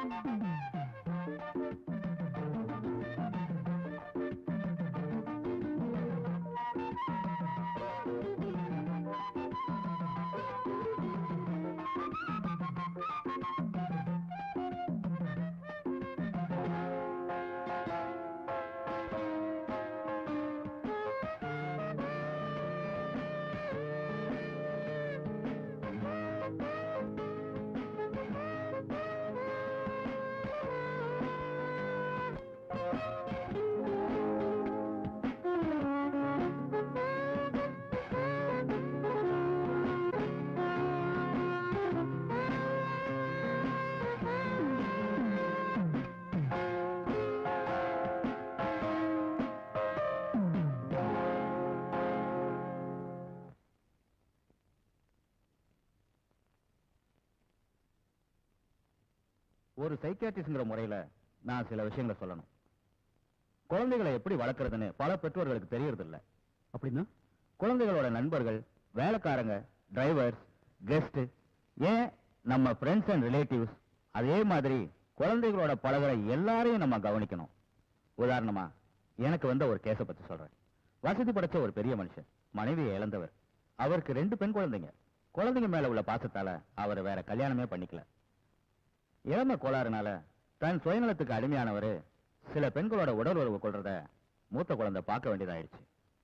ஒரு சைக்கியாட்ரிஸ்ட்ங்கிற முறையில நான் சில விஷயங்களை சொல்லணும் குழந்தைகளை எப்படி வளர்க்கறதுன்னு பல பெற்றோர்களுக்கு தெரியறது இல்ல அப்படின்னா குழந்தைகளோட நண்பர்கள் வேலைக்காரங்க டிரைவர்ஸ் கெஸ்ட் ஏன் நம்ம ஃப்ரெண்ட்ஸ் அண்ட் ரிலேட்டிவ்ஸ் அதே மாதிரி குழந்தைகளோட பழகுற எல்லாரையும் நம்ம கவனிக்கணும் உதாரணமா எனக்கு வந்த ஒரு கேஸை பத்தி சொல்றேன் வசதி படைச்ச ஒரு பெரிய மனுஷன் மனைவியை இழந்தவர் அவருக்கு ரெண்டு பெண் குழந்தைங்க குழந்தைங்க மேல உள்ள பாசத்தால அவர் வேற கல்யாணமே பண்ணிக்கல இளம கோளாறுனால தன் சுயநலத்துக்கு அடிமையானவர் சில பெண்களோட உடல் உறவு கொள்றத மூத்த குழந்தை பார்க்க வேண்டியதாயிடுச்சு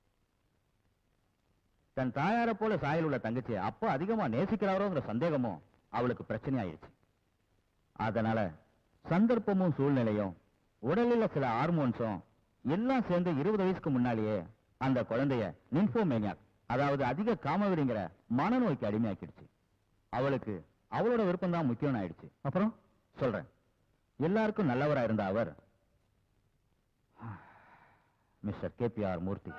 தன் தாயார போல சாயல் உள்ள தங்கச்சி அப்ப அதிகமா நேசிக்கிறாரோங்கிற சந்தேகமும் அவளுக்கு பிரச்சனை ஆயிடுச்சு அதனால சந்தர்ப்பமும் சூழ்நிலையும் உடலில் சில ஹார்மோன்ஸும் எல்லாம் சேர்ந்து இருபது வயசுக்கு முன்னாலேயே அந்த குழந்தைய நின்போமேனியாக் அதாவது அதிக காமவெறிங்கிற மனநோய்க்கு அடிமையாக்கிடுச்சு அவளுக்கு அவளோட விருப்பம் தான் முக்கியம் ஆயிடுச்சு அப்புறம் சொல்றேன் எல்லாருக்கும் நல்லவரா இருந்த அவர் மிஸ்டர் கேபிஆர் மூர்த்தி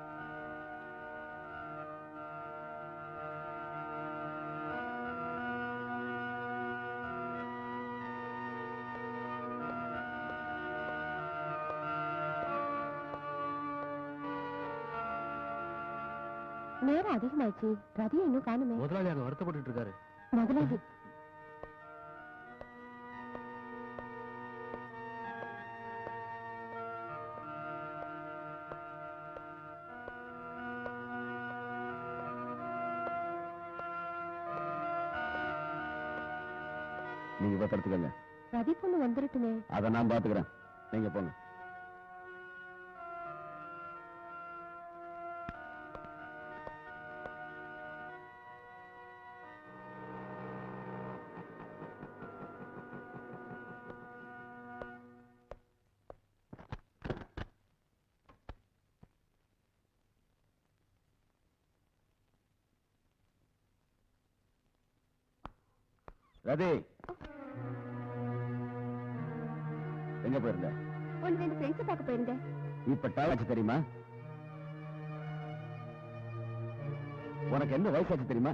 நேரம் அதிகமாயிடுச்சு ரதியை இன்னும் காணுமே முதலாளி அங்க வருத்தப்பட்டு இருக்காரு முதலாளி நீங்க பத்திரத்துக்கங்க ரதி பொண்ணு வந்துருட்டுமே அதை நான் பாத்துக்கிறேன் நீங்க போங்க ரதி எங்க போயிருந்த ஒன்னு ரெண்டு ஃப்ரெண்ட்ஸ் பார்க்க போயிருந்தேன் இப்ப டாலாச்சு தெரியுமா உனக்கு என்ன வயசாச்சு தெரியுமா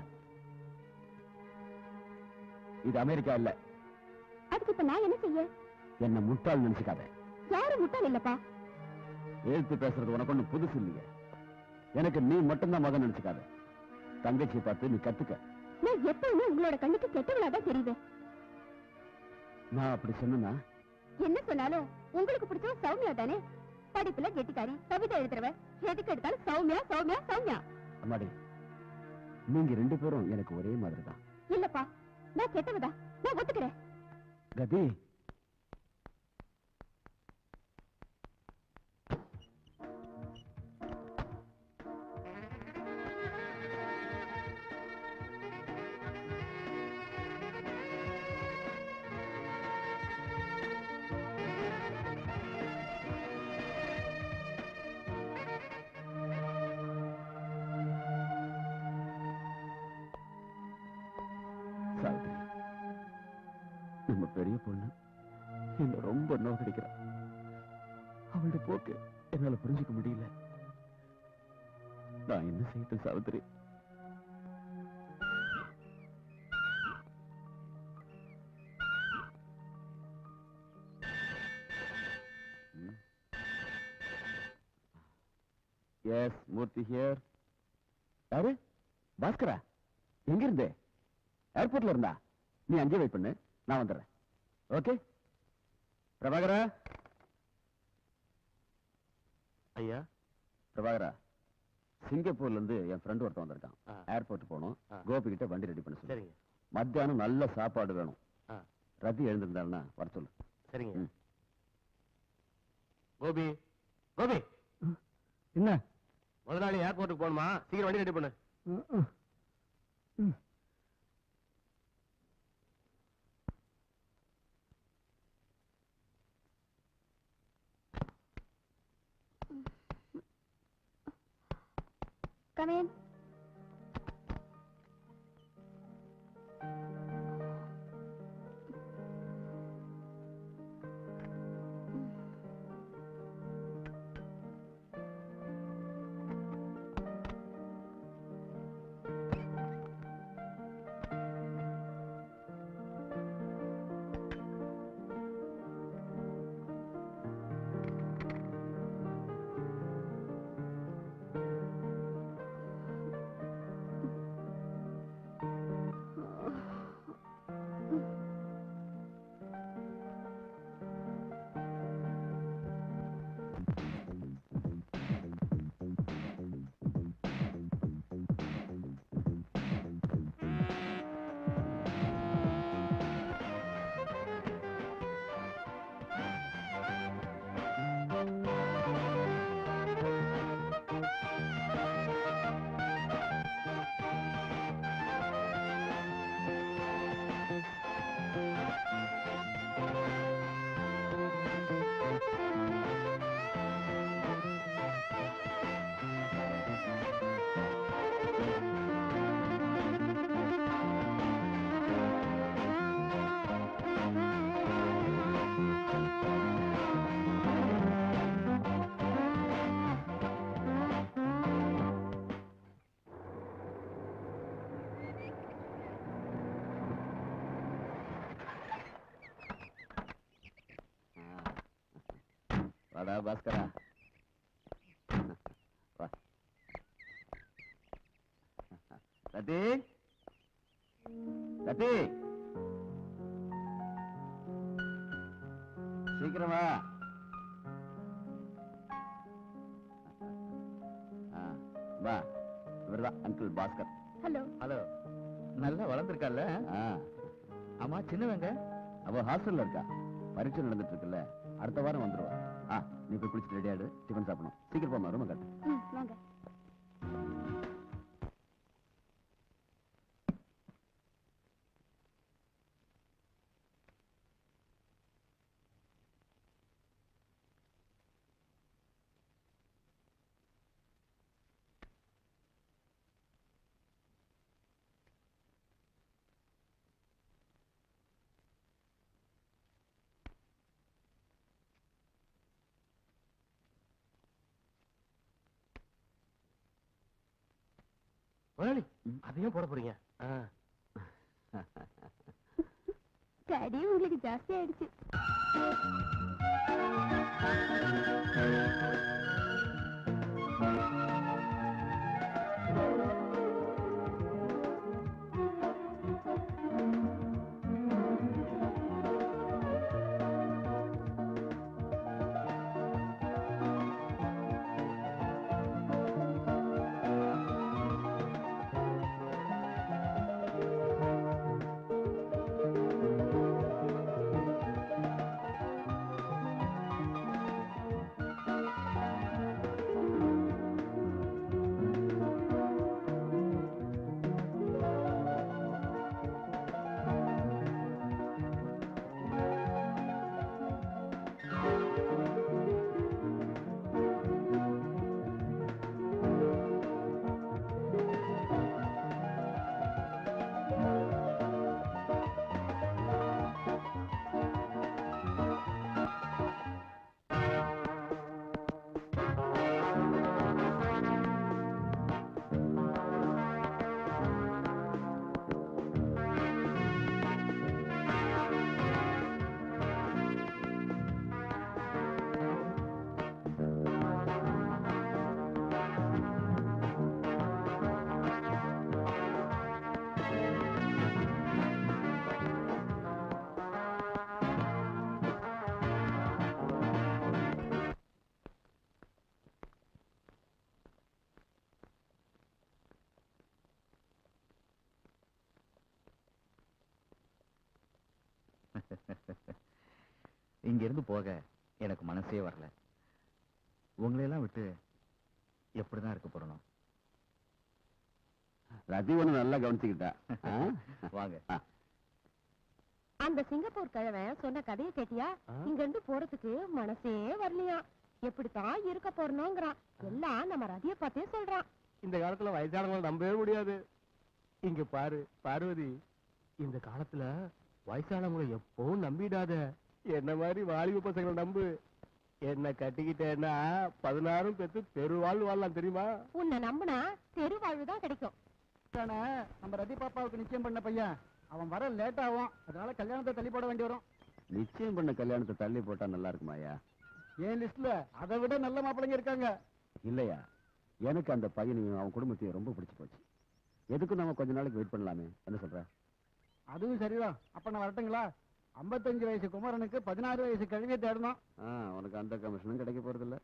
இது அமெரிக்கா இல்ல அதுக்கு இப்ப நான் என்ன செய்ய என்ன முட்டாள் நினைச்சுக்காத யாரும் முட்டாள் இல்லப்பா எழுத்து பேசுறது உனக்கு ஒண்ணு புதுசு இல்லையே எனக்கு நீ மட்டும்தான் மகன் நினைச்சுக்காத தங்கச்சி பார்த்து நீ கத்துக்க நான் எப்பவுமே உங்களோட கண்ணுக்கு கெட்டவளாதான் தெரியுவேன் நான் அப்படி சொன்னா என்ன சொன்னாலும் உங்களுக்கு பிடிச்ச சௌமியா தானே படிப்புல கெட்டிக்காரி கவிதை எழுதுறவ எதுக்கு எடுத்தாலும் சௌமியா சௌமியா சௌமியா அம்மாடி நீங்க ரெண்டு பேரும் எனக்கு ஒரே மாதிரி தான் இல்லப்பா நான் கெட்டவதா நான் ஒத்துக்கிறேன் கதி சாவித்ரி நம்ம பெரிய பொண்ணு என்ன ரொம்ப நோக்கடிக்கிறா அவளுடைய போக்கு என்னால புரிஞ்சுக்க முடியல நான் என்ன செய்யட்டும் சாவித்ரி எஸ் மூர்த்தி ஹியர் யாரு பாஸ்கரா எங்க இருந்தே ஏர்போர்ட்ல இருந்தா நீ அங்கே வெயிட் பண்ணு நான் வந்துடுறேன் ஓகே பிரபாகரா ஐயா பிரபாகரா சிங்கப்பூர்ல இருந்து என் ஃப்ரெண்ட் ஒருத்தன் வந்திருக்கான் ஆ. ஏர்போர்ட் போகணும் ஆ. கோபி கிட்ட வண்டி ரெடி பண்ண சொல்லு சரிங்க மத்தியானம் நல்ல சாப்பாடு வேணும் ஆ ரத்தி எழுந்திருந்தாருன்னா வர சொல்லு சரிங்க ம். கோபி கோபி என்ன முதலாளி ஏர்போர்ட்டுக்கு போகணுமா சீக்கிரம் வண்டி ரெடி பண்ணு Come in. வாடா பாஸ்கரா வா ரத்தி ரத்தி சீக்கிரம் வா ஆ, வா இவர்தான் அங்கிள் பாஸ்கர் Hello. ஹலோ நல்லா வளர்ந்துருக்கால ஆமா சின்னவங்க அவ ஹாஸ்டல்ல இருக்கா பரீட்சை நடந்துட்டு இருக்குல்ல அடுத்த வாரம் வந்துருவா ஆ நீ போய் குளிச்சுட்டு ரெடி ஆயிடு டிஃபன் சாப்பிடணும் சீக்கிரம் போமா ரூம் கட்டு ம், வாங்க முதலாளி அதையும் போட போறீங்க ஆ. கடி உங்களுக்கு ஜாஸ்தி ஆயிடுச்சு இங்க இருந்து போக எனக்கு மனசே வரல உங்களையெல்லாம் விட்டு எப்படிதான் இருக்க போறனோ ரதி ஒண்ணு நல்லா கவனிச்சுக்கிட்டா ஆ? வாங்க அந்த சிங்கப்பூர் கிழவன் சொன்ன கதையை கேட்டியா ஆ? இங்க இருந்து போறதுக்கு மனசே வரலையா எப்படித்தான் இருக்க போறனோங்கிறான் எல்லாம் நம்ம ரதிய பார்த்தே சொல்றான் இந்த காலத்துல வயசானவங்களை நம்பவே முடியாது இங்க பாரு பார்வதி இந்த காலத்துல வயசானவங்களை எப்பவும் நம்பிடாத என்ன மாதிரி வாலிப பசங்களை நம்பு என்ன கட்டிக்கிட்டேன்னா பதினாறும் பெத்து பெருவாழ் வாழலாம் தெரியுமா உன்னை நம்பினா தெருவாழ்வு தான் கிடைக்கும் நம்ம ரதி பாப்பாவுக்கு நிச்சயம் பண்ண பையன் அவன் வர லேட் ஆகும் அதனால கல்யாணத்தை தள்ளி போட வேண்டி வரும் நிச்சயம் பண்ண கல்யாணத்தை தள்ளி போட்டா நல்லா இருக்குமாயா ஏன் லிஸ்ட்ல அதை விட நல்ல மாப்பிள்ளைங்க இருக்காங்க இல்லையா எனக்கு அந்த பையனையும் அவன் குடும்பத்தையும் ரொம்ப பிடிச்சு போச்சு எதுக்கும் நம்ம கொஞ்ச நாளைக்கு வெயிட் பண்ணலாமே என்ன சொல்ற அதுவும் சரிதான் அப்ப நான் வரட்டுங்களா 55 வயசு குமரனுக்கு பதினாறு வயசு கழுவியை தேடணும் ஆ, உனக்கு அந்த கமிஷனும் கிடைக்க போறது இல்ல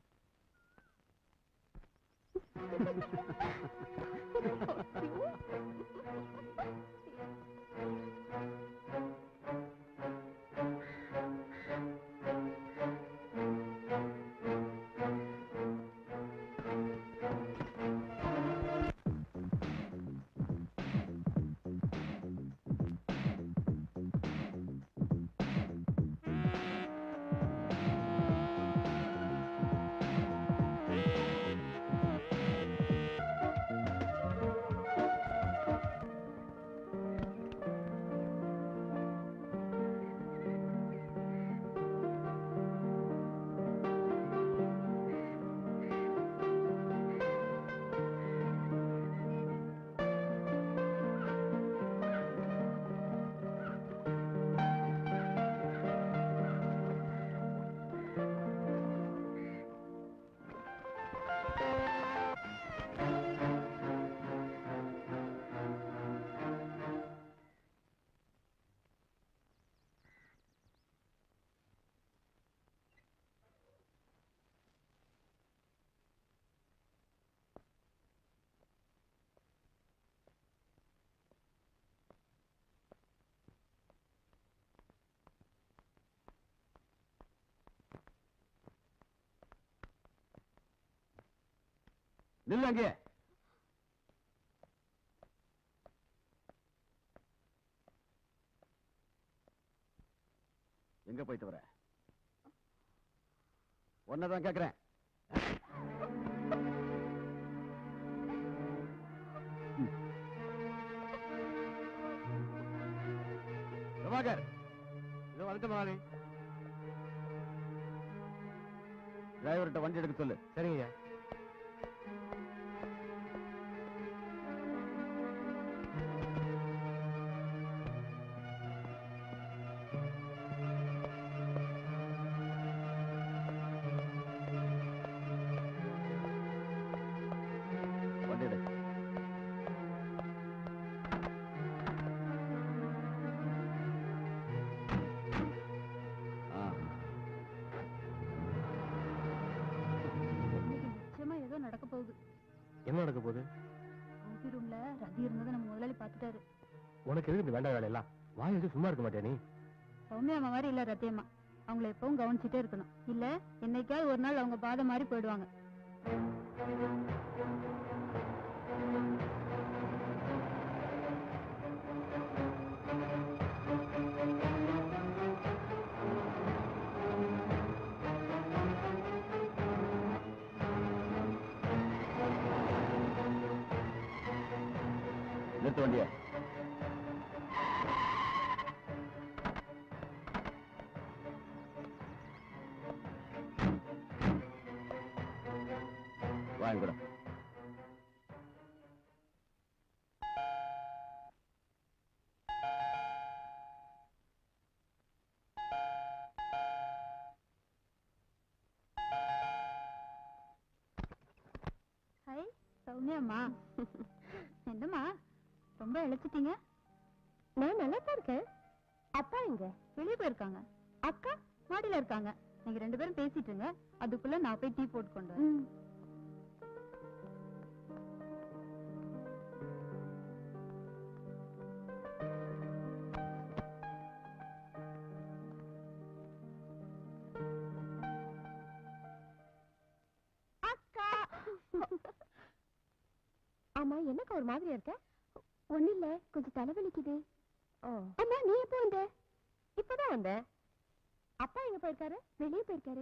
நில்லு அங்கே எங்க போயிட்டு வர ஒன்னதான் கேக்குறேன் ம். பிரபாகர் இதோ வந்துட்டு முதலாளி டிரைவர்கிட்ட வண்டி எடுக்க சொல்லு சரிங்க வண்டி எடு ஆ இன்னைக்கு நிச்சயமா ஏதோ நடக்க போகுது என்ன நடக்க போகுது ஐபி ரூம்ல ரதி இருந்ததை நம்ம முதலாளி பார்த்துட்டாரு உனக்கு எதுக்கு இந்த வேண்டாம் வேலையெல்லாம் வாய் வச்சு சும்மா இருக்க மாட்டியா நீ சௌமியா அம்மா மாதிரி இல்ல ரத்தியம்மா அவங்கள எப்பவும் கவனிச்சுட்டே இருக்கணும் இல்ல என்னைக்காவது ஒரு நாள் அவங்க பாதை மாதிரி போயிடுவாங்க நிறுத்த வண்டிய வாங்க கூட ஹை சௌமியா அம்மா என்னம்மா ரொம்ப இழைச்சிட்டீங்க நான் நல்லா தான் இருக்கேன் அப்பா எங்க வெளியே போயிருக்காங்க அக்கா மாடியில இருக்காங்க நீங்க ரெண்டு பேரும் பேசிட்டு இருங்க அதுக்குள்ள நான் போய் டீ போட்டு கொண்டு வரேன் ஒரு மாதிரியா இருக்க ஒண்ணு இல்ல கொஞ்சம் தலைவலிக்குது அம்மா நீ எப்போ வந்த இப்பதான் வந்தேன் அப்பா எங்க போயிருக்காரு வெளியே போயிருக்காரு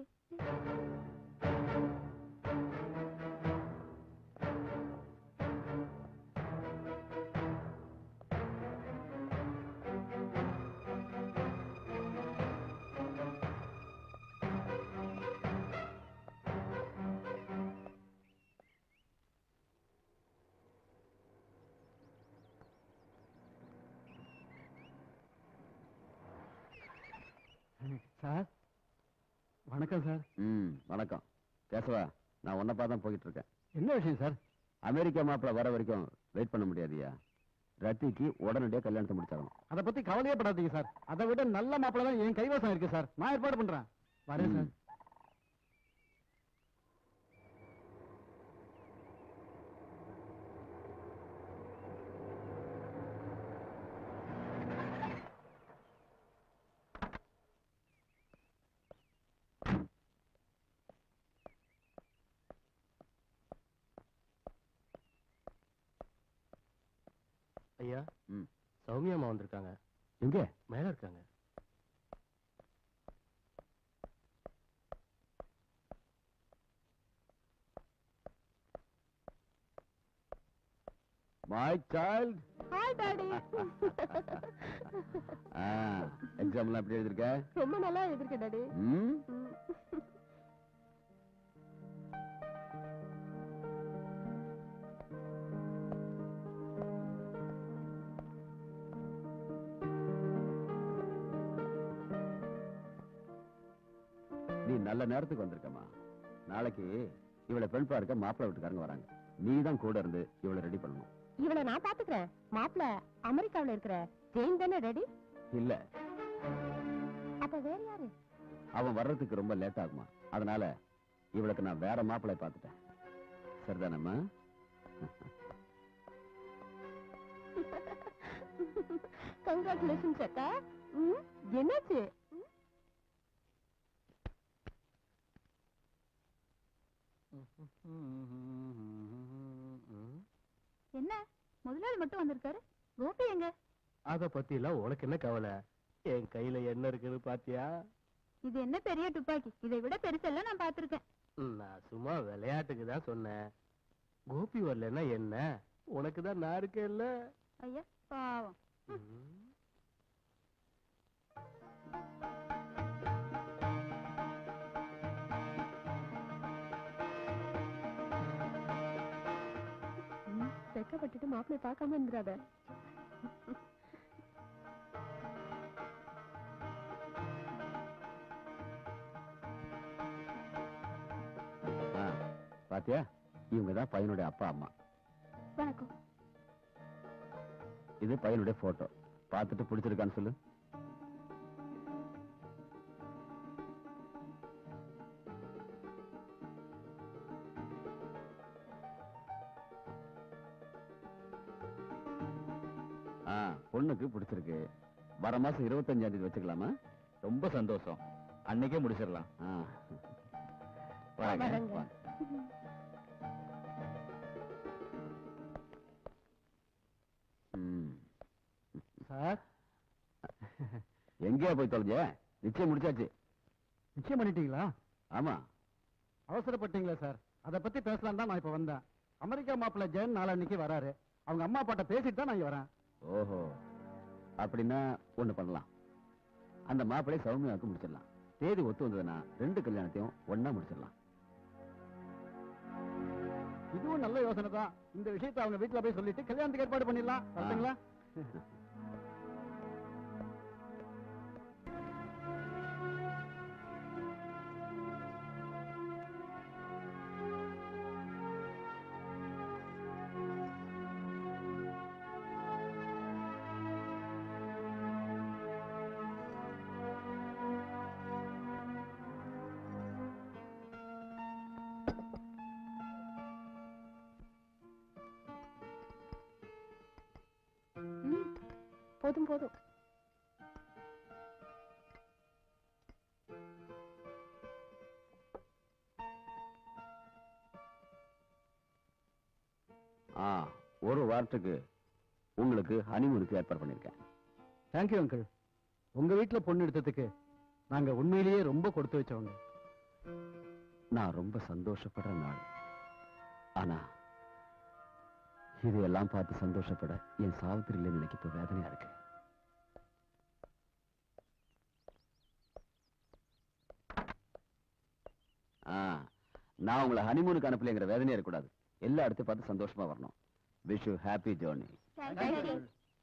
சார் வணக்கம் சார் ம் வணக்கம் கேசவா நான் உன்னை தான் போயிட்டு இருக்கேன் என்ன விஷயம் சார் அமெரிக்கா மாப்பிள்ள வர வரைக்கும் வெயிட் பண்ண முடியாதியா ரத்திக்கு உடனடியாக கல்யாணத்தை முடிச்சாகணும் அதை பத்தி கவலையே படாதீங்க சார் அதை விட நல்ல மாப்பிள்ள தான் என் கைவசம் இருக்கு சார் நான் ஏற்பாடு பண்றேன் வரேன் சார் ம். ஐயா ம். சௌமியா அம்மா வந்திருக்காங்க எங்க மேல இருக்காங்க மை சைல்ட் ஹாய் டாடி எக்ஸாம்லாம் எப்படி எழுதிருக்க ரொம்ப நல்லா எழுதிருக்க டாடி ம் நீ நல்ல நேரத்துக்கு வந்திருக்கமா நாளைக்கு இவளை பெண் பார்க்க மாப்பிள்ளை வீட்டுக்காரங்க வராங்க நீ தான் கூட இருந்து இவளை ரெடி பண்ணணும் இவளை நான் பாத்துக்கிறேன் மாப்பிள அமெரிக்காவுல இருக்கிற ஜெயின் தானே ரெடி இல்ல அப்ப வேற யாரு அவன் வர்றதுக்கு ரொம்ப லேட் ஆகுமா அதனால இவளுக்கு நான் வேற மாப்பிள்ளை பார்த்துட்டேன் சரிதானம்மா கங்க்ராச்சுலேஷன்ஸ் அக்கா ம், என்னாச்சு ம்? என்ன முதலாளி மட்டும் வந்திருக்காரு கோபி எங்க அத பத்தி எல்லாம் உனக்கு என்ன கவலை என் கையில என்ன இருக்குன்னு பாத்தியா இது என்ன பெரிய துப்பாக்கி இதை விட பெருசெல்லாம் நான் பார்த்திருக்கேன் ம், நான் சும்மா விளையாட்டுக்கு தான் சொன்னேன் கோபி வரலன்னா என்ன உனக்கு தான் நான் இருக்கேன்ல ஐயா பாவம் ம். ம், வெக்கப்பட்டுட்டு மாப்பிள்ளை பார்க்காம இருந்துடாத ஆ, பாத்தியா இவங்க தான் பையனுடைய அப்பா அம்மா வணக்கம் இது பையனுடைய போட்டோ பார்த்துட்டு பிடிச்சிருக்கான்னு சொல்லு ஆ பொண்ணுக்கு பிடிச்சிருக்கு வர மாசம் இருபத்தஞ்சாம் தேதி வச்சுக்கலாமா ரொம்ப சந்தோஷம் அன்னைக்கே முடிச்சிடலாம் ஆ. வாங்க. வரேங்க. வாங்க. ம். சார் எங்கேயா போய் தொலைஞ்ச நிச்சயம் முடிச்சாச்சு நிச்சயம் பண்ணிட்டீங்களா ஆமா அவசரப்பட்டீங்களா சார் அதை பத்தி பேசலாம் தான் நான் இப்ப வந்தேன் அமெரிக்கா மாப்பிள்ள ஜெயன் நாளான்னைக்கு வராரு அவங்க அம்மா அப்பாட்ட பேசிட்டு தான் நான் இங்க வரேன் ஓஹோ அப்படின்னா ஒண்ணு பண்ணலாம் அந்த மாப்பிள்ளை சௌமியாவுக்கு முடிச்சிடலாம் தேதி ஒத்து வந்ததுன்னா ரெண்டு கல்யாணத்தையும் ஒண்ணா முடிச்சிடலாம் இதுவும் நல்ல யோசனை தான் இந்த விஷயத்தை அவங்க வீட்டுல போய் சொல்லிட்டு கல்யாணத்துக்கு ஏற்பாடு பண்ணிடலாம் வரட்டுங்களா ம், போதும் போதும் ஆ ஒரு வாரத்துக்கு உங்களுக்கு ஹனிமூனுக்கு ஏற்பாடு பண்ணியிருக்கேன் தேங்க்யூ அங்கிள் உங்க வீட்டுல பொண்ணு எடுத்ததுக்கு நாங்க உண்மையிலேயே ரொம்ப கொடுத்து வச்சவங்க நான் ரொம்ப சந்தோஷப்படுற நாள் ஆனா இதையெல்லாம் பார்த்து சந்தோஷப்பட என் சாவித்திரி இல்லைன்னு எனக்கு இப்ப வேதனையா இருக்கு ஆ, நான் உங்களை ஹனிமூனுக்கு அனுப்பலைங்கிற வேதனையா இருக்கக்கூடாது எல்லா இடத்தையும் பார்த்து சந்தோஷமா வரணும் wish you happy journey thank you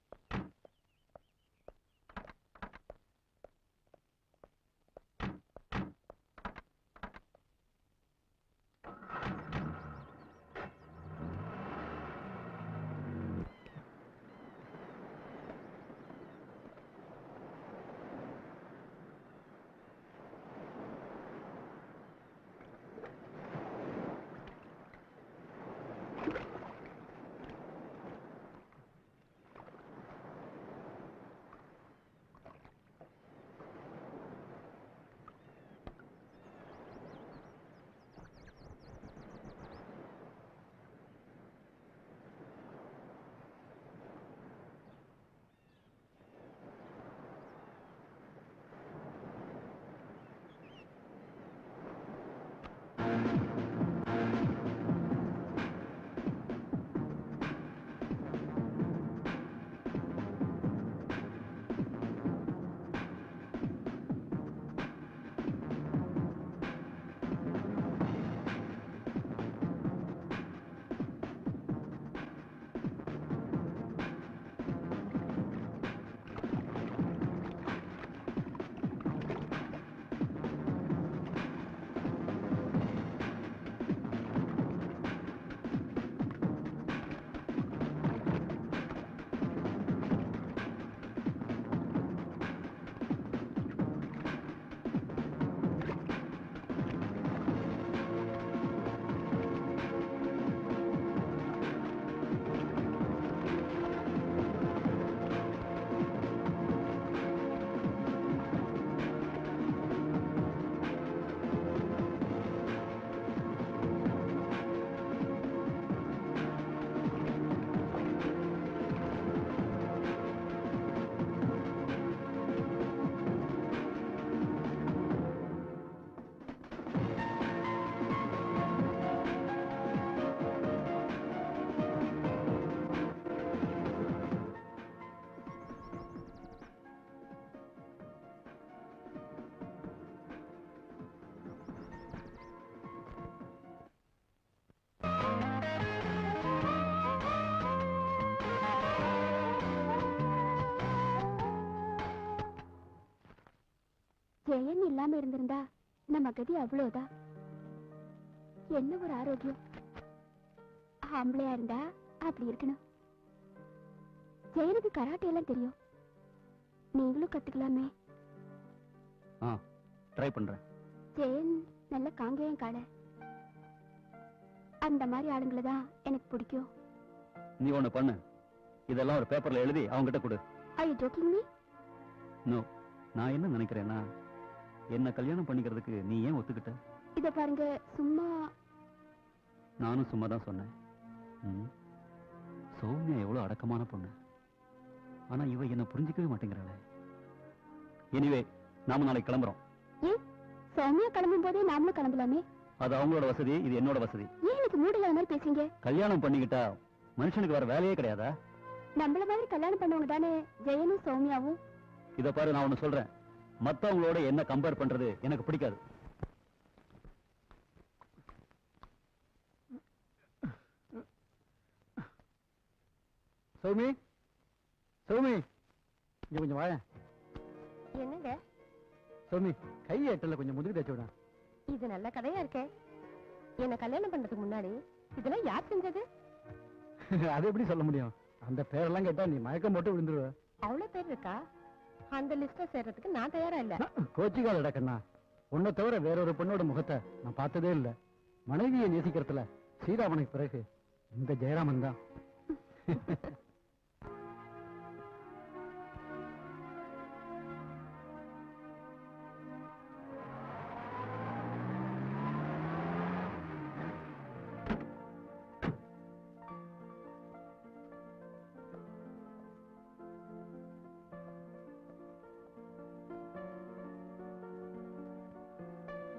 Jayan இல்லாம இருந்திருந்தா நம்ம கதி அவ்வளவுதான் என்ன ஒரு ஆரோக்கியம் ஆம்பளையா இருந்தா அப்படி இருக்கணும் ஜெயனுக்கு கராட்டே எல்லாம் தெரியும் நீங்களும் கத்துக்கலாமே ஆ ட்ரை பண்றேன் ஜெயன் நல்ல காங்கேயம் காலை அந்த மாதிரி ஆளுங்களை தான் எனக்கு பிடிக்கும் நீ ஒண்ணு பண்ணு இதெல்லாம் ஒரு பேப்பர்ல எழுதி அவங்க கிட்ட கொடு ஐ ஜோக்கிங் மீ நோ நான் என்ன நினைக்கிறேன்னா என்ன கல்யாணம் பண்ணிக்கிறதுக்கு நீ ஏன் ஒத்துக்கிட்ட இத பாருங்க சும்மா நானும் சும்மா தான் சொன்னேன் ம். சௌமியா எவ்வளவு அடக்கமான பொண்ணு ஆனா இவ என்ன புரிஞ்சுக்கவே மாட்டேங்கிறாளே எனிவே நாம நாளைக்கு கிளம்புறோம் ஏன் சௌமியா கிளம்பும் போதே நாமளும் கிளம்பலாமே அது அவங்களோட வசதி இது என்னோட வசதி ஏன் எனக்கு மூடல மாதிரி பேசுங்க கல்யாணம் பண்ணிக்கிட்டா மனுஷனுக்கு வர வேலையே கிடையாதா நம்மள மாதிரி கல்யாணம் பண்ணவங்க தானே ஜெயனும் சௌமியாவும் இத பாரு நான் ஒண்ணு சொல்றேன் மத்தவங்களோட என்ன கம்பேர் பண்றது எனக்கு பிடிக்காது சௌமி சௌமி இங்க கொஞ்சம் வாய என்னங்க சௌமி கை எட்டல கொஞ்சம் முதுகு தேய்ச்சி விட இது நல்ல கதையா இருக்கே என்ன கல்யாணம் பண்றதுக்கு முன்னாடி இதெல்லாம் யார் செஞ்சது அது எப்படி சொல்ல முடியும் அந்த பேரெல்லாம் கேட்டா நீ மயக்கம் போட்டு விழுந்துருவ அவ்வளவு பேர் இருக்கா அந்த லிஸ்ட சேர்றதுக்கு நான் தயாரா இல்ல கோச்சிக்காதடா கண்ணா உன்னை தவிர வேற ஒரு பொண்ணோட முகத்தை நான் பார்த்ததே இல்ல மனைவியை நேசிக்கிறதுல ஸ்ரீராமனுக்கு பிறகு இந்த ஜெயராமன் தான்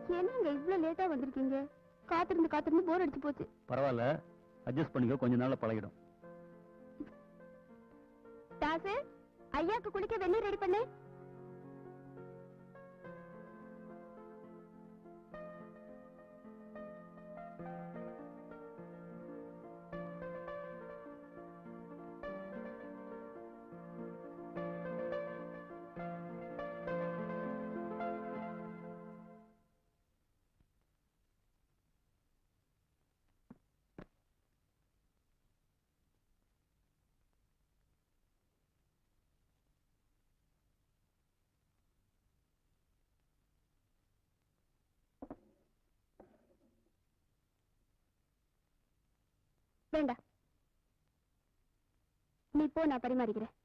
என்னங்க இவ்ளோ லேட்டா வந்திருக்கீங்க காத்திருந்து காத்திருந்து போர் அடிச்சு போச்சு பரவாயில்ல அட்ஜஸ்ட் பண்ணிக்கோ கொஞ்ச நாள்ல பழகிடும் தாசு ஐயாக்கு குளிக்க வெந்நீர் ரெடி பண்ணு வேண்டாம் நீ போ நான் பரிமாறிக்கிறேன்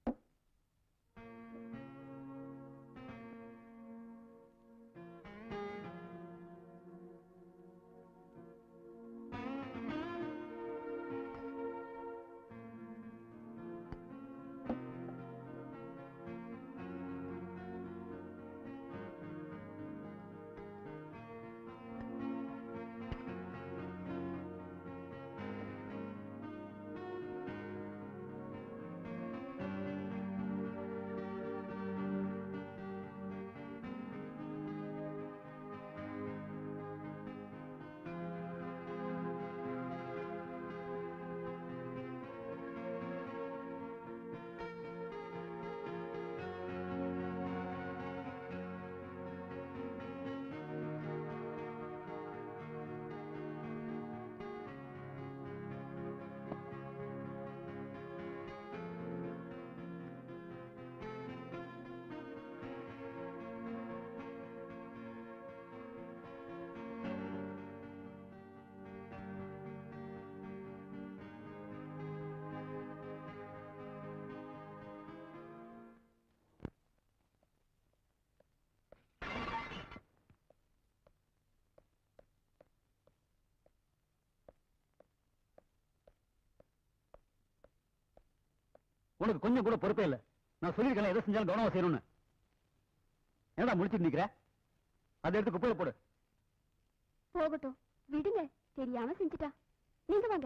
உனக்கு கொஞ்சம் கூட பொறுப்பே இல்ல நான் சொல்லியிருக்கேன் எதை செஞ்சாலும் கவனமா செய்யணும்னு என்னடா முடிச்சிட்டு நிக்கிற அதை எடுத்து குப்பையில போடு போகட்டும் விடுங்க தெரியாம செஞ்சுட்டா நீங்க வாங்க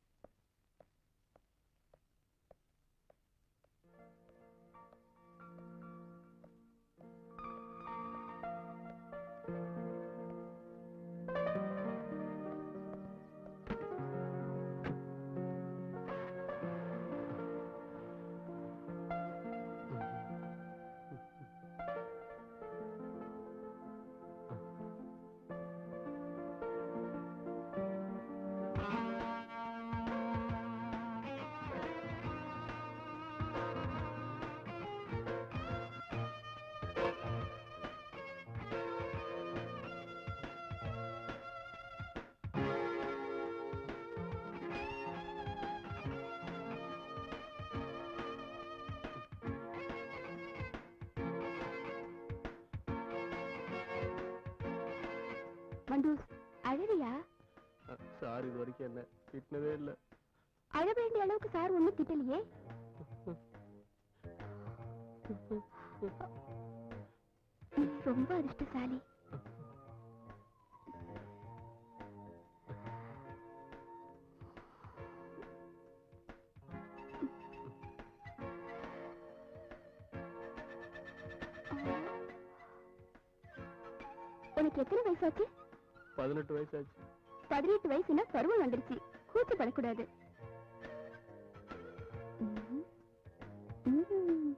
மண்டூஸ் அழறியா சார் இது வரைக்கும் என்ன திட்டினதே இல்ல அழ வேண்டிய அளவுக்கு சார் ஒண்ணும் திட்டலையே நீ ரொம்ப அதிர்ஷ்டசாலி உனக்கு எத்தனை வயசாச்சு பதினெட்டு வயசாச்சு பதினெட்டு வயசுனா பருவம் வந்துருச்சு கூச்சப்படக்கூடாது ம்ம். ம்ம்.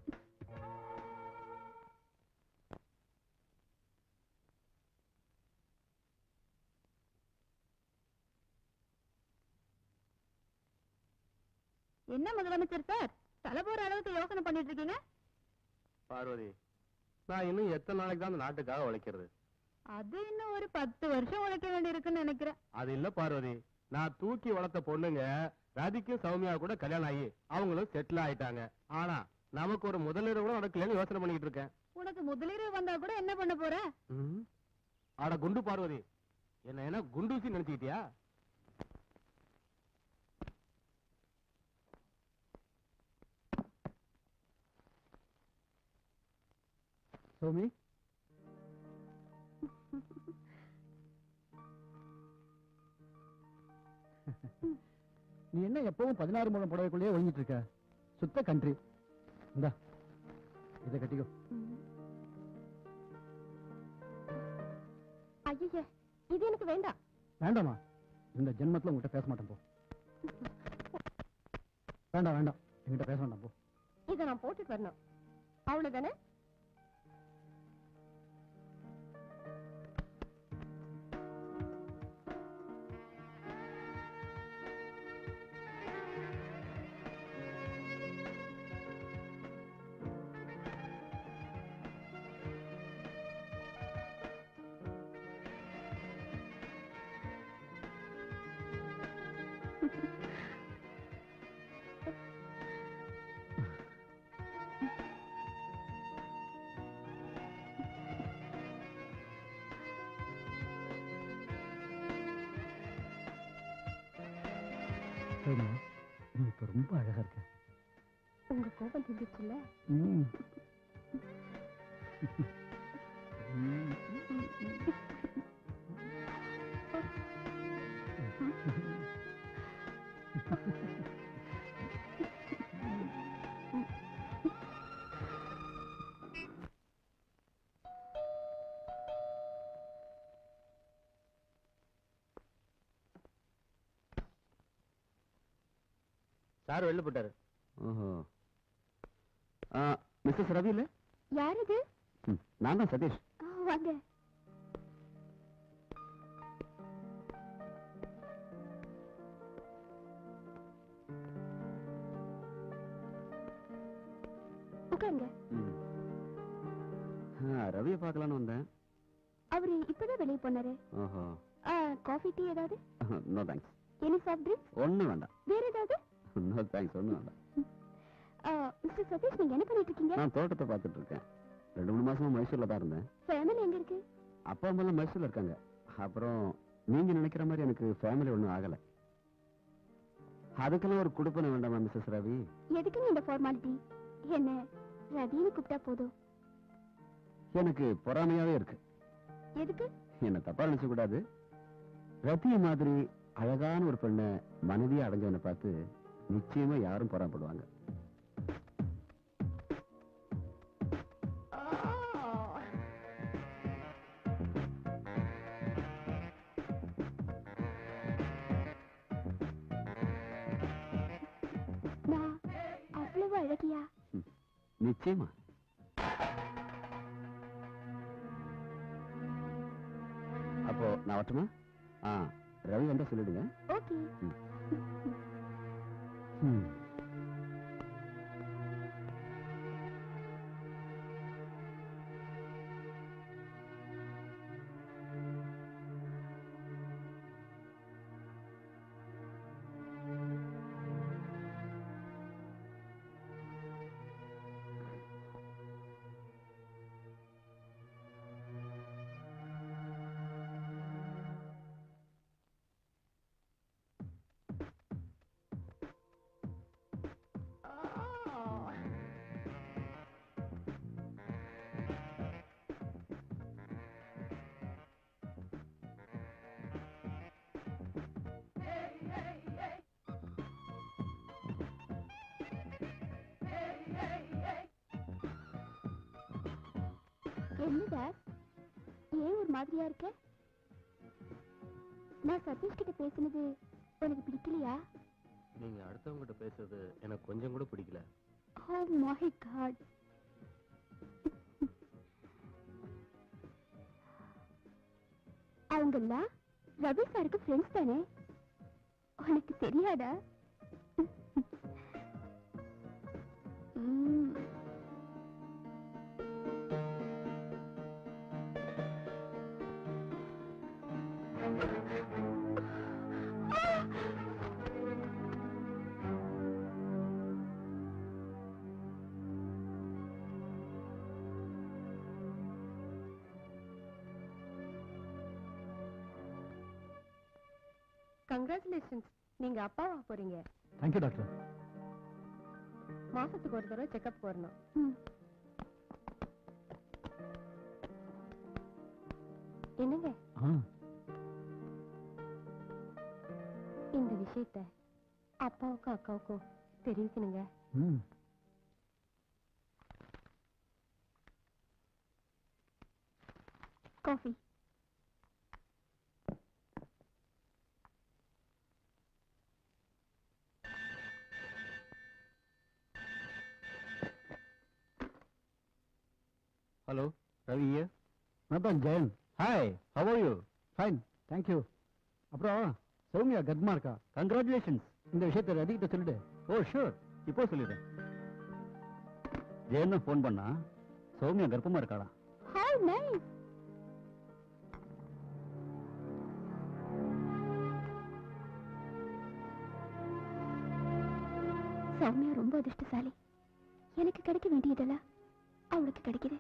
என்ன முதலமைச்சர் சார் தலை போற அளவுக்கு யோசனை பண்ணிட்டு இருக்கீங்க பார்வதி நான் இன்னும் எத்தனை நாளைக்கு தான் அந்த நாட்டுக்காக உழைக்கிறது அது இன்னும் ஒரு பத்து வருஷம் உழைக்க வேண்டி இருக்குன்னு நினைக்கிறேன் அது இல்ல பார்வதி நான் தூக்கி வளர்த்த பொண்ணுங்க ரதிக்கும் சௌமியா கூட கல்யாணம் ஆகி அவங்களும் செட்டில் ஆயிட்டாங்க ஆனா நமக்கு ஒரு முதலீடு கூட நடக்கலன்னு யோசனை பண்ணிட்டு இருக்கேன் உனக்கு முதலீடு வந்தா கூட என்ன பண்ண போற ம். அட குண்டு பார்வதி என்ன என்ன குண்டூசி நினைச்சுக்கிட்டியா சௌமி நீ என்ன எப்பவும் பதினாறு முழம் புடவைக்குள்ளேயே ஒழிஞ்சிட்டு இருக்க சுத்த கண்ட்ரி இந்தா இதை கட்டிக்கோ ஐயே இது எனக்கு வேண்டாம் வேண்டாமா இந்த ஜென்மத்துல உங்ககிட்ட பேச மாட்டேன் போ வேண்டாம் வேண்டாம் என்கிட்ட பேச வேண்டாம் போ இதை நான் போட்டுட்டு வரணும் அவ்வளவுதானே சரிம்மா நீ இப்ப ரொம்ப அழகா இருக்க உங்க கோபம் தந்துச்சுல்ல ம். சார் வெளில போட்டாரு ஓஹோ ஆ மிஸ்ஸஸ் ரவி இல்ல யார் இது ம், நான் தான் சதீஷ் ஆ, வாங்க உட்காருங்க ம். ஆ, ரவியை பார்க்கலான்னு வந்தேன் அவரு இப்பதான் வெளியே போனாரு ஓஹோ காஃபி டீ ஏதாவது no thanks any soft drinks ஒன்றும் வேண்டாம் வேற ஏதாவது நோ தேங்க்ஸ் ஒன்றும் வேண்டாம் மிஸ்டர் சதீஷ் நீங்க என்ன பண்ணிட்டு இருக்கீங்க நான் தோட்டத்தை பார்த்துட்டு இருக்கேன் ரெண்டு மூணு மாசமா மைசூர்ல தான் இருந்தேன் ஃபேமிலி எங்க இருக்கு அப்பா அம்மாலாம் மைசூர்ல இருக்காங்க அப்புறம் நீங்க நினைக்கிற மாதிரி எனக்கு ஃபேமிலி ஒன்றும் ஆகல அதுக்கெல்லாம் ஒரு குடுப்பனை வேண்டாமா மிஸ்ஸஸ் ரவி எதுக்குங்க இந்த ஃபார்மாலிட்டி என்ன ரவின்னு கூப்பிட்டா போதும் எனக்கு பொறாமையாவே இருக்கு எதுக்கு என்ன தப்பா நினைச்ச கூடாது ரத்திய மாதிரி அழகான ஒரு பெண்ணை மனைவியா அடைஞ்சவனை பார்த்து நிச்சயமா யாரும் பொறாப்படுவாங்க நான் அவ்வளவு அழகியா நிச்சயமா அப்போ நான் வரட்டுமா ஆ ரவி வந்தா சொல்லிடுங்க ஓகே ம். என்னடா ஏன் ஒரு மாதிரியா இருக்க நான் சதீஷ் கிட்ட பேசினது உனக்கு பிடிக்கலையா நீங்க அடுத்தவங்க கிட்ட பேசுறது எனக்கு கொஞ்சம் கூட பிடிக்கல ஓ மை காட் அவங்கெல்லாம் ரவி சாருக்கு ஃப்ரெண்ட்ஸ் தானே உனக்கு தெரியாதா ம். கங்க்ராச்சுலேஷன்ஸ் நீங்க அப்பாவா போறீங்க தேங்க்யூ டாக்டர் மாசத்துக்கு ஒரு தடவை செக்அப் வரணும் ம். என்னங்க ஆ இந்த விஷயம் விஷயத்த அப்பாவுக்கும் அக்காவுக்கும் தெரிவிக்கணுங்க ம் காஃபி ஹலோ ரவி நான் தான் Jayan hi how are you fine thank you அப்புறம் சௌமியா கர்ப்பமா இருக்கா கங்க்ராச்சுலேஷன்ஸ் இந்த விஷயத்தை ரதிகிட்ட சொல்லிடு ஓ ஷூர் இப்போ சொல்லிடுறேன் ஜெயன் ஃபோன் பண்ணா சௌமியா கர்ப்பமா இருக்காளா ஹாய் நைஸ் சௌமியா ரொம்ப அதிர்ஷ்டசாலி எனக்கு கிடைக்க வேண்டியதெல்லாம் அவளுக்கு கிடைக்குது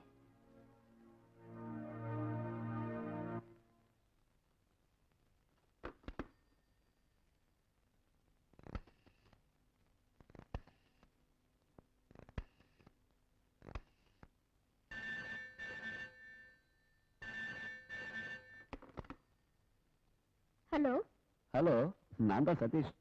ஹலோ ஹலோ நான் தான் சதீஷ்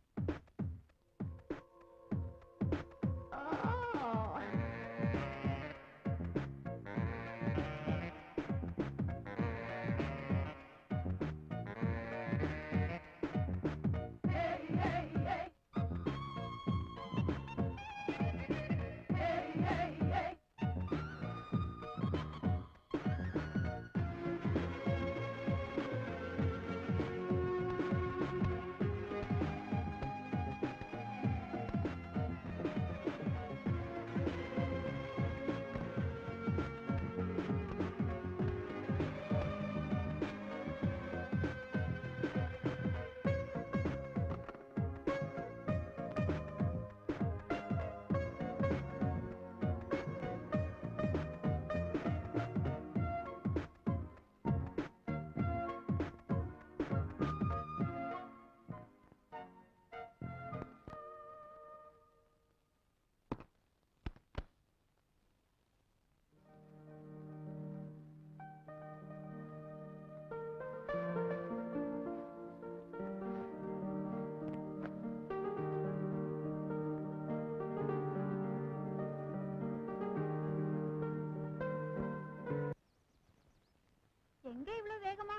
எங்க இவ்வளவு வேகமா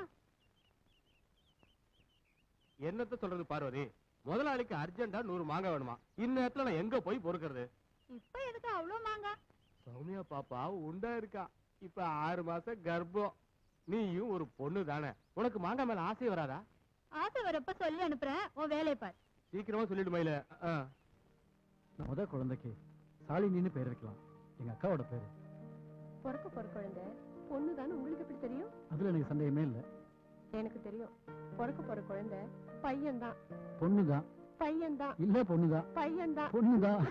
என்னத்த சொல்றது பார்வதி முதலாளிக்கு அர்ஜென்டா நூறு மாங்காய் வேணுமா இந்நேரத்துல நான் எங்க போய் பொறுக்கிறது இப்ப எதுக்கு அவ்வளவு மாங்கா சௌமியா பாப்பா உண்டா இருக்கா இப்ப ஆறு மாசம் கர்ப்பம் நீயும் ஒரு பொண்ணு தானே உனக்கு மாங்காய் மேல ஆசை வராதா ஆசை வரப்ப சொல்லி அனுப்புறேன் உன் வேலையை பார் சீக்கிரமா சொல்லிடு மயில முத குழந்தைக்கு சாலினின்னு பேர் வைக்கலாம் எங்க அக்காவோட பேரு பிறக்க போற குழந்தை பொண்ணு தானே உங்களுக்கு எப்படி தெரியும் அதுல எனக்கு சந்தேகமே இல்லை எனக்கு தெரியும் பிறக்க போற குழந்தை பையன்தான் பொண்ணுதான் பையன்தான் இல்ல பொண்ணுதான் பையன்தான் பொண்ணுதான்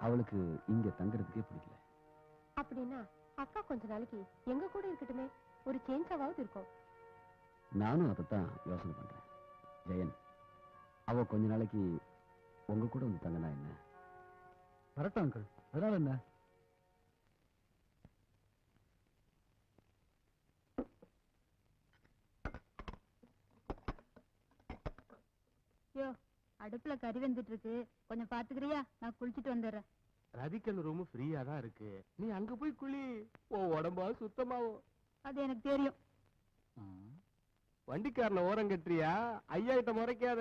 அவளுக்கு இங்க தங்குறதுக்கே பிடிக்கல அப்படின்னா அக்கா கொஞ்ச நாளைக்கு எங்க கூட இருக்கட்டுமே ஒரு சேஞ்சாவது இருக்கும் நானும் அதைத்தான் யோசனை பண்றேன் ஜெயன் அவ கொஞ்ச நாளைக்கு உங்க கூட வந்து தங்கினா என்ன வரட்டும் அங்கிள் அதனால என்ன யோ அடுப்புல கறி வெந்துட்டு இருக்கு கொஞ்சம் பாத்துக்கிறியா நான் குளிச்சிட்டு வந்துடுறேன் ரதிக்கல் ரூம் ஃப்ரீயா தான் இருக்கு நீ அங்க போய் குளி உன் உடம்பா சுத்தமாவும் அது எனக்கு தெரியும் வண்டிக்காரன ஓரம் கட்டுறியா ஐயா கிட்ட முறைக்காத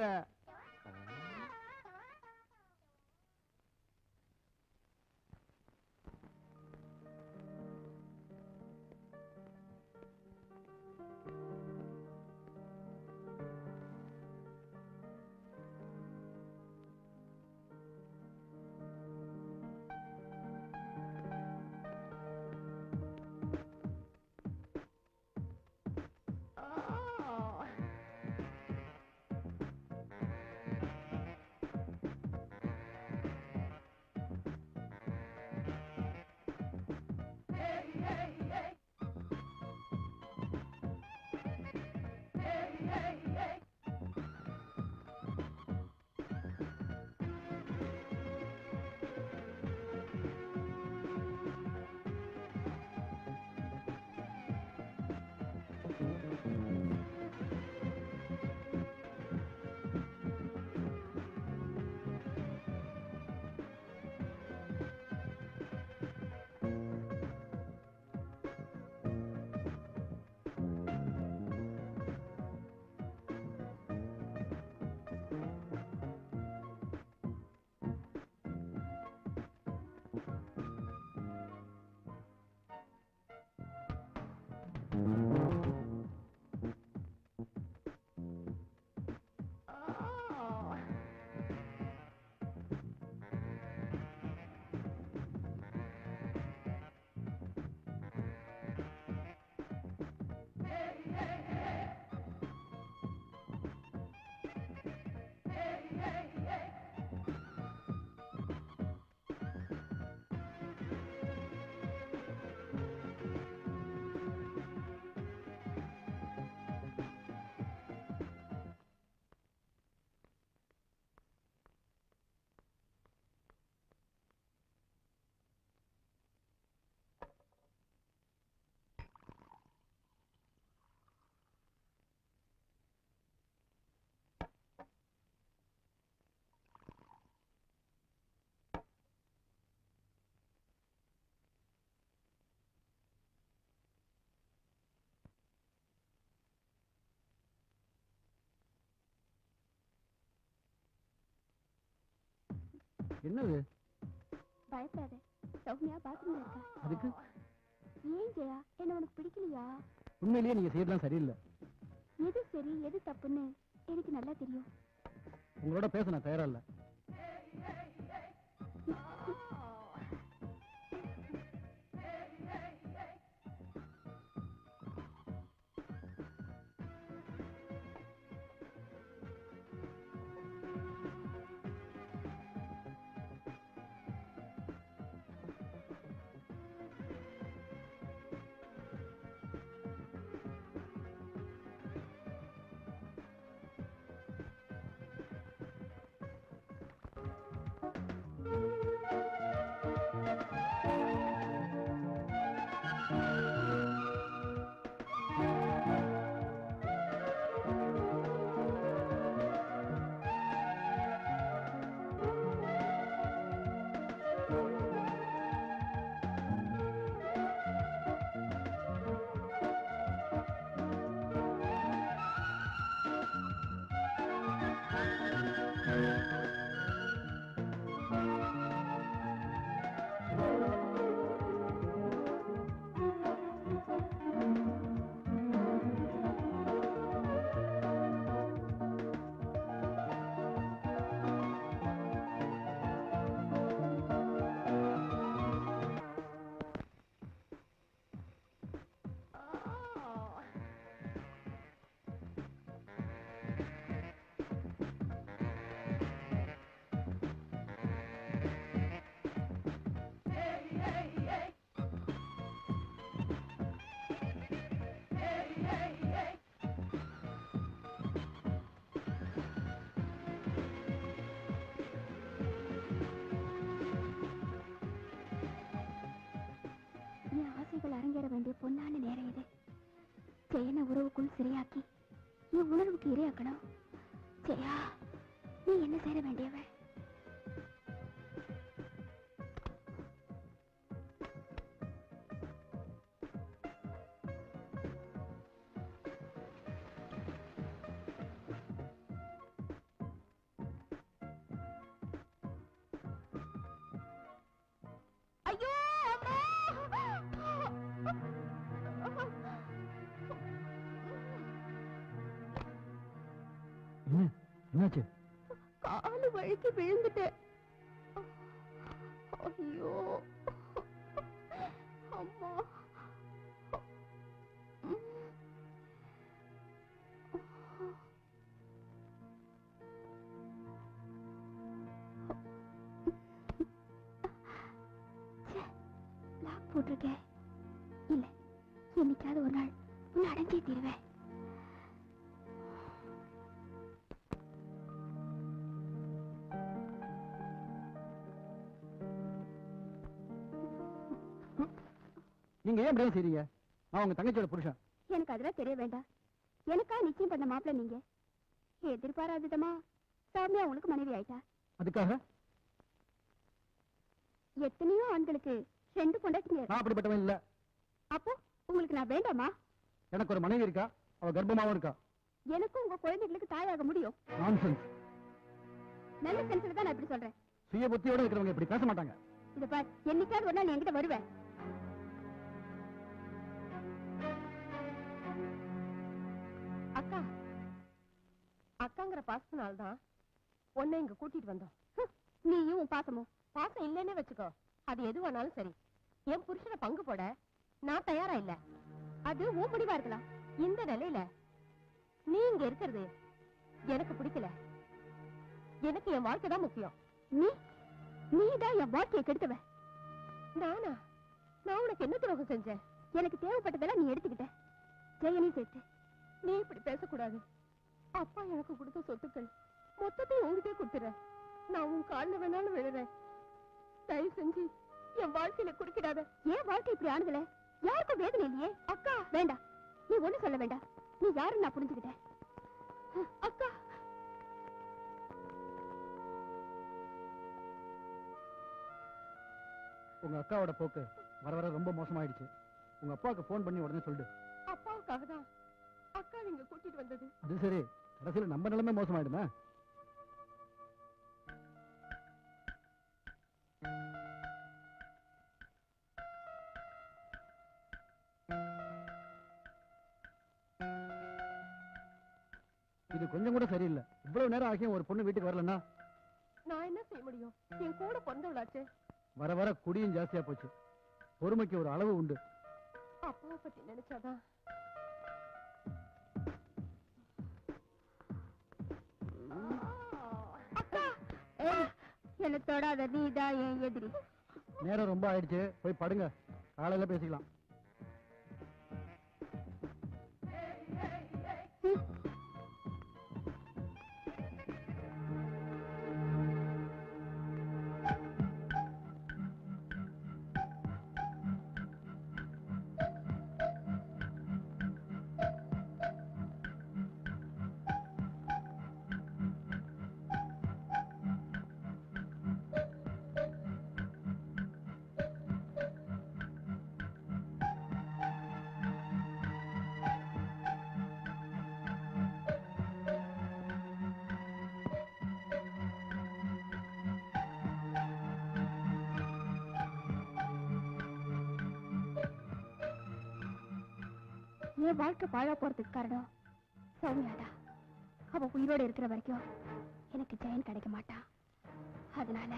என்னது பயப்படாத சௌமியா பாத்ரூம்ல இருக்கா அதுக்கு ஏன் ஜெயா என்ன உனக்கு பிடிக்கலையா உண்மையிலேயே நீங்க செய்யறதுலாம் சரியில்லை எது சரி எது தப்புன்னு எனக்கு நல்லா தெரியும் உங்களோட பேச நான் தயாரா இல்ல ஆசைகள் அரங்கேற வேண்டிய பொன்னான நேரம் இது ஜெயனை உறவுக்குள் சிறையாக்கி என் உணர்வுக்கு இரையாக்கணும் ஜெயா நீ என்ன சேர வேண்டியவ ஐயோ என்ன என்னாச்சு காலு வழுக்கி விழுந்துட்டேன் ஐயோ அம்மா லாக் போட்டிருக்கேன் இல்ல என்னைக்காவது ஒரு நாள் உன்னை அடைஞ்சே தீருவேன் நீங்க ஏன் இப்படியே செய்றீங்க நான் உங்க தங்கச்சியோட புருஷன் எனக்கு அதெல்லாம் தெரிய வேண்டாம் எனக்கா நிச்சயம் பண்ண மாப்பிள்ள நீங்க எதிர்பாராததமா சாமியா உங்களுக்கு மனைவி ஆயிட்டா அதுக்காக எத்தனையோ ஆண்களுக்கு ரெண்டு பொண்டாட்டிங்க நான் அப்படிப்பட்டவன் இல்ல அப்போ உங்களுக்கு நான் வேண்டாமா எனக்கு ஒரு மனைவி இருக்கா அவ கர்ப்பமாவும் இருக்கா எனக்கும் உங்க குழந்தைகளுக்கு தாயாக முடியும் நான்சென்ஸ் நல்ல சென்ஸ்ல தான் நான் இப்படி சொல்றேன் சுய புத்தியோட இருக்கிறவங்க இப்படி பேச மாட்டாங்க இத பார் என்னைக்காவது ஒரு நாள் நீ என்கிட்ட வருவேன் அக்கா அக்காங்கிற பாசத்தினால தான் உன்னை இங்க கூட்டிட்டு வந்தோம் ஹம், நீயும் உன் பாசமும் பாசம் இல்லைன்னே வச்சுக்கோ அது எதுவானாலும் சரி என் புருஷனை பங்கு போட நான் தயாரா இல்ல அது உன் முடிவா இருக்கலாம் இந்த நிலையில நீ இங்க இருக்கிறது எனக்கு பிடிக்கல எனக்கு என் வாழ்க்கை தான் முக்கியம் நீ நீதான் என் வாழ்க்கையை கெடுத்தவ நானா நான் உனக்கு என்ன துரோகம் செஞ்சேன் எனக்கு தேவைப்பட்டதெல்லாம் நீ எடுத்துக்கிட்ட ஜெயனி சேர்த்து நீ இப்படி பேசக்கூடாது அப்பா எனக்கு கொடுத்த சொத்துக்கள் மொத்தத்தையும் உங்ககிட்டே கொடுத்துறேன் நான் உன் கால்ல வேணாலும் விழுறேன் தயவு செஞ்சு என் வாழ்க்கையில குறுக்கிடாத ஏன் வாழ்க்கை இப்படி ஆனதுல யாருக்கும் வேதனை இல்லையே அக்கா வேண்டாம் நீ ஒண்ணு சொல்ல வேண்டாம் நீ யாருன்னு நான் புரிஞ்சுக்கிட்டேன் அக்கா உங்க அக்காவோட போக்கு வர வர ரொம்ப மோசமாயிடுச்சு உங்க அப்பாவுக்கு ஃபோன் பண்ணி உடனே சொல்லிடு அப்பாவுக்காக தான் அக்கா நீங்க கூட்டிட்டு வந்தது அது சரி கடைசியில நம்ம நிலைமை மோசமாயிடுமா இது கொஞ்சம் கூட சரியில்லை இவ்வளவு நேரம் ஆகியும் ஒரு பொண்ணு வீட்டுக்கு வரலன்னா நான் என்ன செய்ய முடியும் என் கூட பிறந்தவளாச்சே வர வர குடியும் ஜாஸ்தியா போச்சு பொறுமைக்கு ஒரு அளவு உண்டு அப்பாவை பத்தி நினைச்சாதான் ஏய், என்னை தொடாத நீதான் என் எதிரி நேரம் ரொம்ப ஆயிடுச்சு போய் படுங்க காலையில பேசிக்கலாம் என் வாழ்க்கை பாழா போறதுக்கு காரணம் சௌமியாதான் அவ உயிரோட இருக்கிற வரைக்கும் எனக்கு ஜெயன் கிடைக்க மாட்டான் அதனால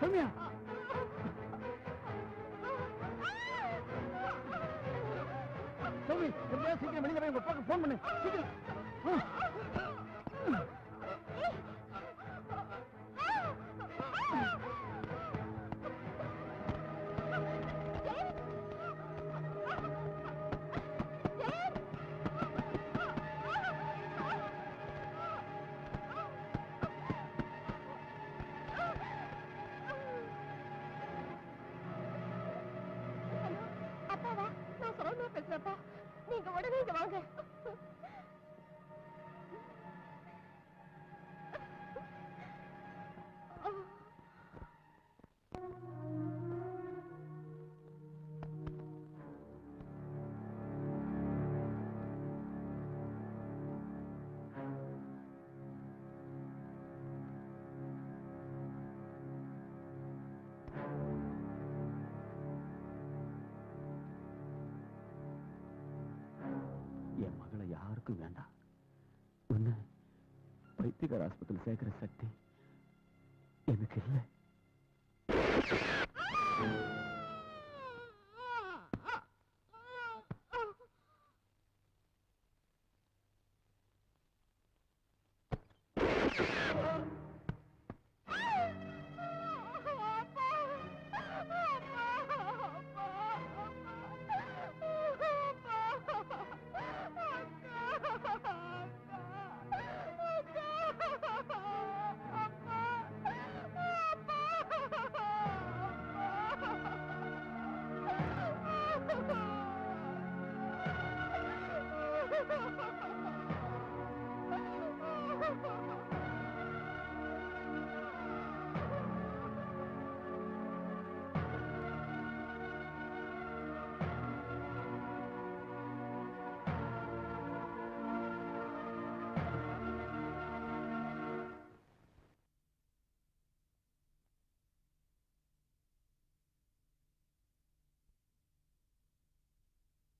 சௌமியா சௌமி எப்படியாவது சீக்கிரம் வெளியில போய் உங்க அப்பாவுக்கு ஃபோன் பண்ணு சீக்கிரம் ஆ. அப்பாவா நான் சௌமியா பேசுறப்பா நீங்க உடனே இங்க வாங்க என் மகளை யாருக்கும் வேண்டாம் உன்னை வைத்தியகார ஆஸ்பத்திரி சேர்க்கிற சக்தி எனக்கு இல்லை அப்பா